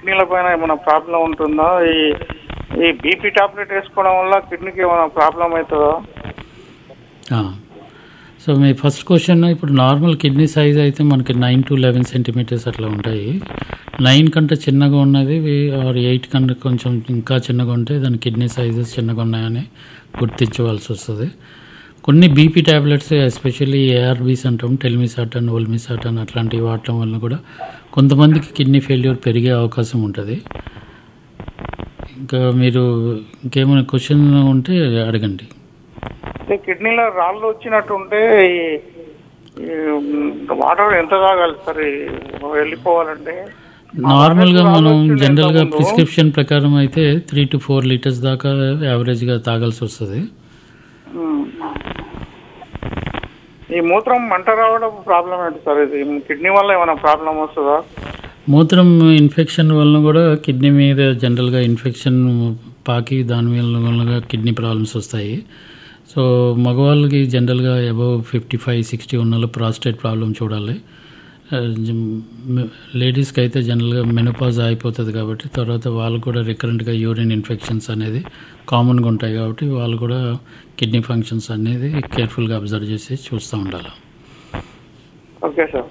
కిడ్నీల పైన ఏమైనా ప్రాబ్లం ఉంటుందా ఈ ఈ బీపీ టాబ్లెట్ వేసుకోవడం వల్ల కిడ్నీకి ఏమైనా ప్రాబ్లం అవుతుందా ఆ. సో మీ ఫస్ట్ క్వశ్చన్ ఇప్పుడు నార్మల్ కిడ్నీ సైజ్ అయితే మనకి నైన్ టు లెవెన్ సెంటీమీటర్స్ అట్లా ఉంటాయి నైన్ కంటే చిన్నగా ఉన్నది ఆర్ ఎయిట్ కంటే కొంచెం ఇంకా చిన్నగా ఉంటే దాని కిడ్నీ సైజెస్ చిన్నగా ఉన్నాయని గుర్తించవలసి వస్తుంది కొన్ని బీపీ ట్యాబ్లెట్స్ ఎస్పెషల్లీ ఏఆర్బీస్ అంటాం టెల్మిసాటన్ ఓల్మిసాటన్ అట్లాంటివి వాడటం వల్ల కూడా కొంతమందికి కిడ్నీ ఫెయిల్యూర్ పెరిగే అవకాశం ఉంటుంది ఇంకా మీరు ఇంకేమైనా క్వశ్చన్ ఉంటే అడగండి అంటే కిడ్నీలో రాళ్ళు వచ్చినట్టు ఉంటే ఈ- ఈ వాటర్ ఎంత తాగాలి సార్ ఈ వెళ్ళిపోవాలంటే నార్మల్గా మనం రాళ్ళు జనరల్గా వచ్చింది ప్రిస్క్రిప్షన్ ప్రకారం అయితే త్రీ టు ఫోర్ లీటర్స్ దాకా యావరేజ్గా తాగాల్సి వస్తుంది ఉమ్. ఈ మూత్రం మంట రావడం ప్రాబ్లం ఏంటి సార్ ఇది కిడ్నీ వల్ల ఏమైనా ప్రాబ్లం వస్తుందా మూత్రం ఇన్ఫెక్షన్ వలన కూడా కిడ్నీ మీద జనరల్గా ఇన్ఫెక్షన్ పాకి దాని వల్ల కిడ్నీ ప్రాబ్లమ్స్ వస్తాయి సో మగవాళ్ళకి జనరల్గా అబౌవ్ ఫిఫ్టీ ఫైవ్ సిక్స్టీ ఉన్న వాళ్ళు ప్రాస్టేట్ ప్రాబ్లం చూడాలి లేడీస్కి అయితే జనరల్గా మెనోపాజ్ అయిపోతుంది కాబట్టి తర్వాత వాళ్ళు కూడా రికరెంట్గా యూరిన్ ఇన్ఫెక్షన్స్ అనేది కామన్గా ఉంటాయి కాబట్టి వాళ్ళు కూడా కిడ్నీ ఫంక్షన్స్ అనేది కేర్ఫుల్గా అబ్జర్వ్ చేసి చూస్తూ ఉండాలి ఓకే సార్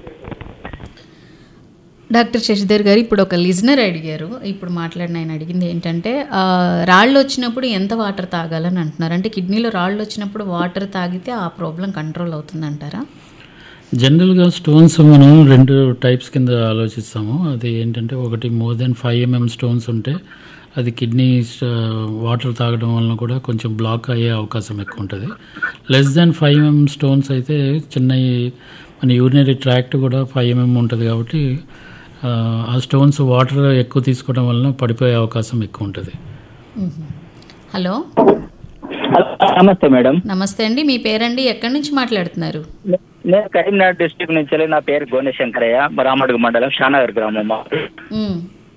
డాక్టర్ శశిధర్ గారు ఇప్పుడు ఒక లిజనర్ అడిగారు ఇప్పుడు మాట్లాడిన ఆయన అడిగింది ఏంటంటే ఆ, రాళ్ళు వచ్చినప్పుడు ఎంత వాటర్ తాగాలని అంటున్నారు అంటే కిడ్నీలో రాళ్ళు వచ్చినప్పుడు వాటర్ తాగితే ఆ ప్రాబ్లం కంట్రోల్ అవుతుంది అంటారా జనరల్గా స్టోన్స్ మనం రెండు టైప్స్ కింద ఆలోచిస్తాము అది ఏంటంటే ఒకటి more than five MM stones ఉంటే అది కిడ్నీ వాటర్ తాగడం వలన కూడా కొంచెం బ్లాక్ అయ్యే అవకాశం ఎక్కువ ఉంటుంది less than five MM stones అయితే చిన్న మన యూరినరీ ట్రాక్ట్ కూడా ఫైవ్ ఎంఎం ఉంటుంది కాబట్టి ఆ, ఆ స్టోన్స్ వాటర్ ఎక్కువ తీసుకోవడం వలన పడిపోయే అవకాశం ఎక్కువ ఉంటుంది మ్మ్. హలో హలో నమస్తే మేడం నమస్తే అండి మీ పేరండి ఎక్కడి నుంచి మాట్లాడుతున్నారు నేను కరీంనగర్ డిస్ట్రిక్ట్ నుంచి వెళ్ళి నా పేరు గోనె శంకరయ్య రామడుగు మండలం షానగర్ గ్రామం మా మ్మ్.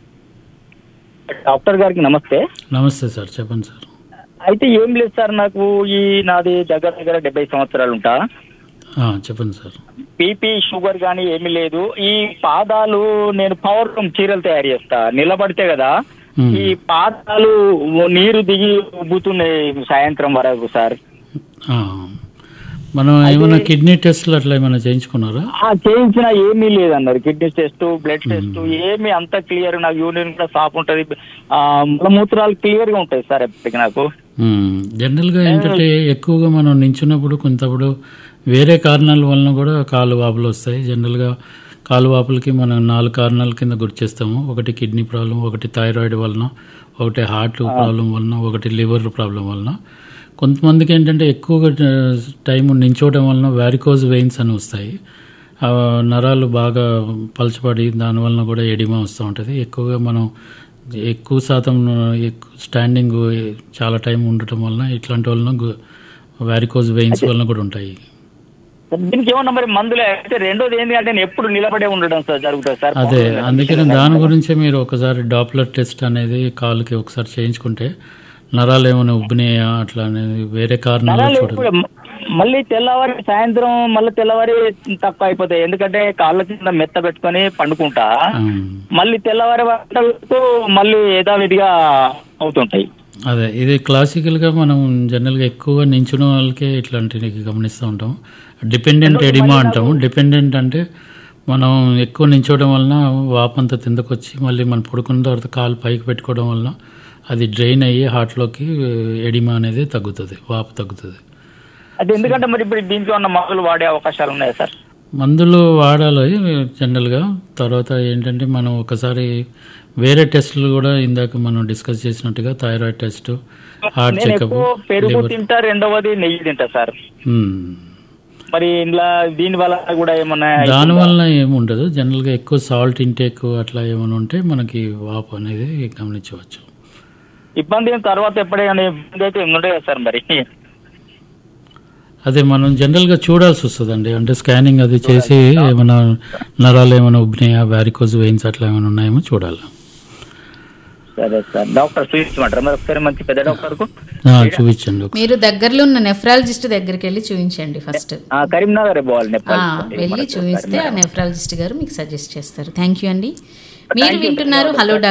డాక్టర్ గారికి నమస్తే నమస్తే సార్ చెప్పండి సార్ అయితే ఏం లేదు సార్ నాకు ఈ నాది దగ్గర దగ్గర డెబ్బై సంవత్సరాలు ఉంటా ఆ, చెప్పండి సార్ బీపీ షుగర్ కానీ ఏమీ లేదు ఈ పాదాలు నేను పవర్ రూమ్ చీరలు తయారు చేస్తా నిలబడితే కదా మ్మ్. ఈ పాదాలు నీరు దిగి ఉబ్బుతున్నాయి సాయంత్రం వరకు సార్ ఆ. మనం ఏమైనా కిడ్నీ టెస్ట్లు అట్లా ఏమైనా చేయించుకున్నారా ఆ చేయించిన ఏమీ లేదన్నారు కిడ్నీ టెస్ట్ బ్లడ్ టెస్ట్ ఏమీ అంత క్లియర్ నాకు యూరిన్ కూడా సాఫ్ ఉంటది ఆ మూత్రాలు క్లియర్ గా ఉంటాయి సార్ ఎప్పటికి నాకు మ్మ్. జనరల్గా ఏంటంటే ఎక్కువగా మనం నించున్నప్పుడు కొంతప్పుడు వేరే కారణాల వలన కూడా కాలు వాపులు వస్తాయి జనరల్గా కాలు వాపులకి మనం నాలుగు కారణాల కింద గుర్తు చేస్తాము ఒకటి కిడ్నీ ప్రాబ్లం ఒకటి థైరాయిడ్ వలన ఒకటి హార్ట్ ప్రాబ్లం వలన ఒకటి లివర్ ప్రాబ్లం వలన కొంతమందికి ఏంటంటే ఎక్కువగా టైం నించోవడం వలన వ్యారికోజ్ వెయిన్స్ అని వస్తాయి ఆ నరాలు బాగా పలచబడి దానివలన కూడా ఎడిమా వస్తూ ఉంటుంది ఎక్కువగా మనం ఎక్కువ శాతం ఎక్కువ స్టాండింగ్ చాలా టైం ఉండటం వలన ఇట్లాంటి వలన వ్యారికోజ్ వెయిన్స్ వలన కూడా ఉంటాయి దీనికి ఏమన్నా మరి మందులు అయితే రెండోది ఏంటి అంటే నేను ఎప్పుడు నిలబడే ఉండడం సార్ జరుగుతుంది సార్ అదే అందుకని దాని గురించే మీరు ఒకసారి డాప్లర్ టెస్ట్ అనేది కాలుకి ఒకసారి చేయించుకుంటే నరాలు ఏమైనా ఉబ్బినాయా అట్లా అనేది వేరే కారణాలు నరాలు చూడండి ఎప్పుడు మళ్ళీ తెల్లవారి సాయంత్రం మళ్ళీ తెల్లవారి తక్కువ అయిపోతాయి ఎందుకంటే కాళ్ళ కింద మెత్త పెట్టుకొని పండుకుంటా మళ్ళీ తెల్లవారి వరకు మళ్ళీ యథావిధిగా అవుతుంటాయి అదే ఇది క్లాసికల్గా మనం జనరల్గా ఎక్కువగా నించున్న వాళ్ళకే ఇట్లాంటివి గమనిస్తూ ఉంటాం డిపెండెంట్ ఎడిమా అంటాము డిపెండెంట్ అంటే మనం ఎక్కువ నించోవడం వలన వాపంతా తిందకొచ్చి మళ్ళీ మనం పడుకున్న తర్వాత కాలు పైకి పెట్టుకోవడం వలన అది డ్రైన్ అయ్యి హార్ట్లోకి ఎడిమా అనేది తగ్గుతుంది వాపు తగ్గుతుంది అది ఎందుకంటే మరి ఇప్పుడు దీంట్లో ఉన్న మందులు వాడే అవకాశాలు ఉన్నాయా సార్ మందులు వాడాలి జనరల్గా తర్వాత ఏంటంటే మనం ఒకసారి వేరే టెస్టులు కూడా ఇందాక మనం డిస్కస్ చేసినట్టుగా థైరాయిడ్ టెస్ట్ హార్ట్ నేను చెకప్ ఎక్కువ పెరుగు తింటా రెండవది నెయ్యి తింటా సార్ మరి ఇంట్లో దీని వల్ల కూడా ఏమన్నా దానివల్ల ఏముండదు జనరల్గా ఎక్కువ సాల్ట్ ఇంటేక్ అట్లా ఏమైనా ఉంటే మనకి వాపు అనేది గమనించవచ్చు ఇబ్బంది అయిన తర్వాత ఎప్పుడైనా ఇబ్బంది అయితే ఉండే కదా సార్ మరి అదే మనం జనరల్గా చూడాల్సి వస్తుందండి అంటే స్కానింగ్ అది చేసి ఏమైనా నరాలు ఏమైనా ఉబ్బినాయా వ్యారికోజ్ వెయిన్స్ అట్లా ఏమైనా ఉన్నాయేమో చూడాలి సరే సార్ డాక్టర్ చూపించమంటారా మరి ఒకసారి మంచి పెద్ద డాక్టర్ కు ఆ, చూపించండి ఒకసారి. మీరు దగ్గరలో ఉన్న నెఫ్రాలజిస్ట్ దగ్గరికి వెళ్ళి చూపించండి ఫస్ట్ ఆ, కరీంనగర్ పోవాలి ఆ, నేపాల్ వెళ్ళి చూపిస్తే ఆ నెఫ్రాలజిస్ట్ గారు మీకు సజెస్ట్ చేస్తారు థ్యాంక్ యూ అండి మీరు వింటున్నారు హలో డాక్టర్